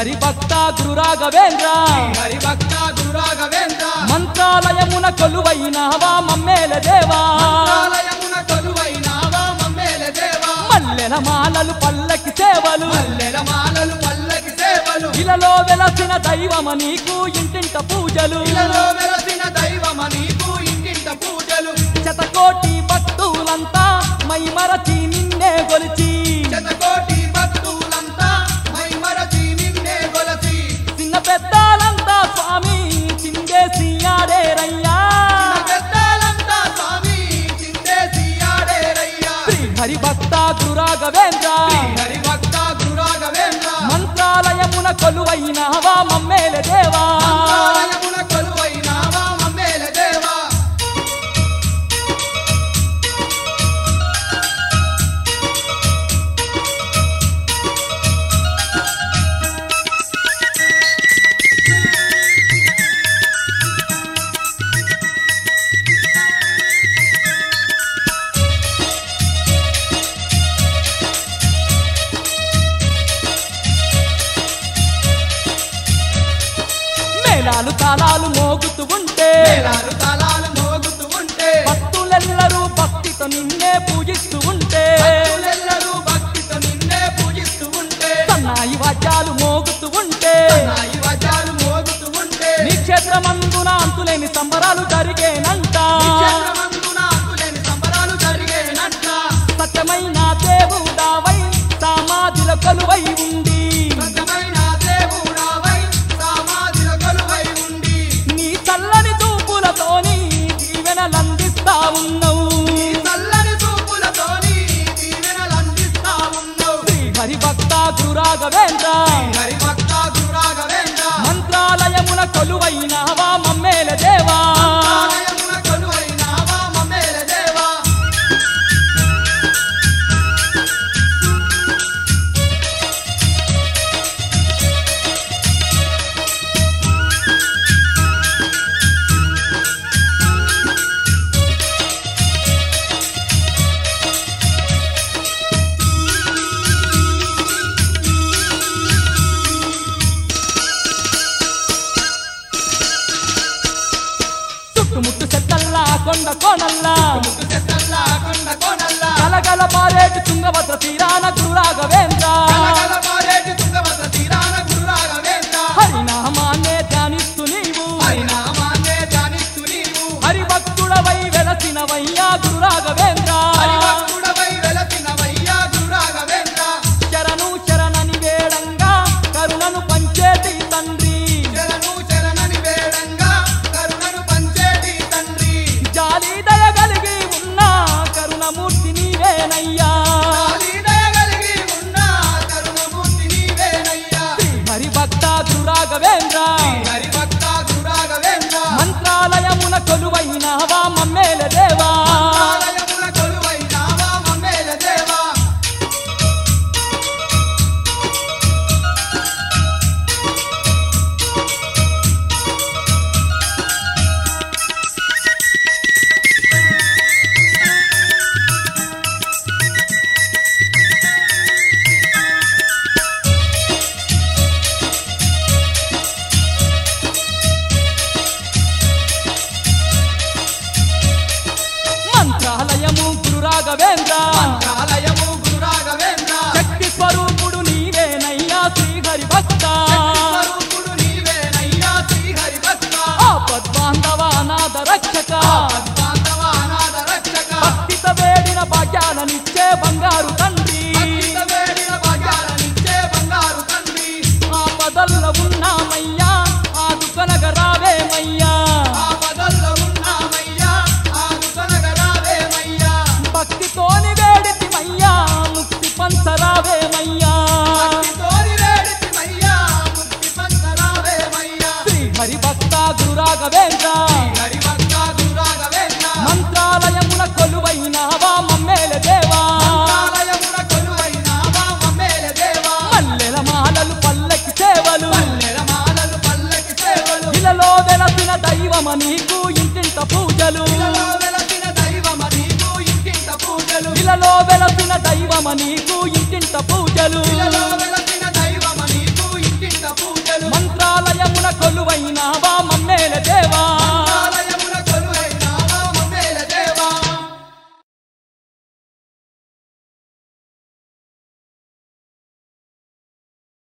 హరి భక్త గురు రాఘవేంద్ర హరిభక్త గురురాఘవేంద్ర మంత్రాలయమున కొలువైనవా మమ్మేల దేవా ఆలయమున కొలువైనావా మమ్మేల దేవా మల్లెల మాలలు పల్లకి సేవలు పల్లెల మాలలు పల్లకి సేవలు ఇలలో వెలసిన దైవమ నీకు ఇంటింట పూజలు ఇలలో వెలసిన దైవమ నీకు ఇంటింట పూజలు శతకోటి భక్తులంతా మై మరచి నిన్నే గొలిచి శతకోటి భక్తులంతా మై మరచి నిన్నే కొలసి చిన్న పెద్దాలంతా స్వామి చిందేసి ఆడేరయ్యా పెద్దాలంతా స్వామి చిందేసి ఆడేరయ్యా శ్రీ హరి భక్త గురు రాఘవేంద్ర హరిభక్త గురురాఘవేంద్ర మంత్రాలయమున కొలువైనవా మమ్మేల దేవా ఆలయమున కొలువైనావా మమ్మేల దేవా మేళాలు తాళాలు మోగుతూ ఉంటే మేళాలు తాళాలు మోగుతూ ఉంటే భక్తులెల్లరూ భక్తితో నిన్నే పూజిస్తూ ఉంటే భక్తులెల్లరూ భక్తితో నిన్నే పూజిస్తూ ఉంటే సన్నాయి వాద్యాలు మోగుతూ ఉంటే నాయి వజాలు మోగుతూ ఉంటే నీ క్షేత్రమందున అంతులేని సంబరాలు జరిగేనంట చంద్రమందున అంతులేని సంబరాలు జరిగేనట్ల సత్యమైన దేవుడావై సమాధిలో కొలువై ఉంది సత్యమైన దేవుడావై సమాధిల కొలువై ఉండి నీ చల్లని చూపులతోని దీవెనలందిస్తా ఉన్నావు నీ చల్లని చూపులతోని దీవెనలందిస్తా ఉన్నావు శ్రీ హరి భక్త గురు రాఘవేంద్ర హరిభక్త గురురాఘవేంద్ర మంత్రాలయమున కొలువైనవా మమ్మేల దేవా ఆలయమున కొలువైనావా మమ్మేల దేవా చుట్టుముట్టు చెత్తల్లా కొండ కోనల్లా ముక్కు చెత్తల్లా కొండ కోనల్లా కలగల పారేటి తుంగభద్ర తీరాన గురు రాఘవేంద్ర కలకల పారేటి తుంగభద్ర తీరాన గురురాఘవేంద్ర హరినామాన్నే ధ్యానిస్తూ నీవు హరినామాన్నే ధ్యానిస్తూ నీవు హరిభక్తుడవై వెలసినవయ్యా గురు రాఘవేంద్ర హరిభక్తుడవై వెలసినవయ్యా గురురాఘవేంద్ర శరణు శరణని వేడంగా కరుణను పంచేటి తండ్రి శరణు శరణని వేడంగా కరుణను పంచేటి తండ్రి జాలి దయ కలిగి ఉన్న కరుణమూర్తి నీవేనయ్యా కాళీదయ కలిగి ఉన్న కరుణమూర్తి నీవేనయ్యా శ్రీ హరిభక్త గురు రాఘవేంద్ర హరిభక్త గురురాఘవేంద్ర మంత్రాలయమున కొలువైనవా మమ్మేల దేవా ఆలయమున కొలువైనావా మమ్మేల దేవా మంత్రాలయము గురు రాఘవేంద్ర ఆలయము గురురాఘవేంద్ర శక్తి స్వరూపుడు నీవేనయ్యా శ్రీ హరిభక్త స్వరూపుడు నీవేనయ్యా శ్రీ హరిభక్త ఆపద్బాంధవ అనాథ రక్షక బాంధవ అనాథ రక్షక భక్తిత వేడిన భాగ్యాలనిచ్చే బంగారు తండ్రి భక్తిత వేడిన భాగ్యాలనిచ్చే బంగారు తండ్రి ఆపదల్లో ఉన్నామయ్యా ఆదుకొనగ రావేమయ్యా ఆపదల్లో ఉన్నామయ్యా ఆదుకొనగరావేమయ్యా భక్తితోని వేడితిమయ్యా ముక్తి పంచరావేమయ్యా భక్తితోని వేడితిమయ్యా ముక్తి పంచరావేమయ్యా శ్రీ హరిభక్త గురు రాఘవేంద్ర హరిభక్త గురురాఘవేంద్ర మంత్రాలయమున కొలువైనవా మమ్మేల దేవా ఆలయమున కొలువైనావా మమ్మేల దేవా మల్లెల మాలలు పల్లకి సేవలు పల్లెల మాలలు పల్లకి సేవలు ఇలలో వెలసిన దైవమ నీకు ఇంటింట పూజలు ఇలలో వెలసిన దైవమ నీకు ఇంటింట పూజలు ఇలలో వెలసిన దైవమ నీకు ఇంటింట పూజలు ఇలలో వెలసిన దైవమ నీకు ఇంటింట హృదయమున కొలువైనావా మమ్మ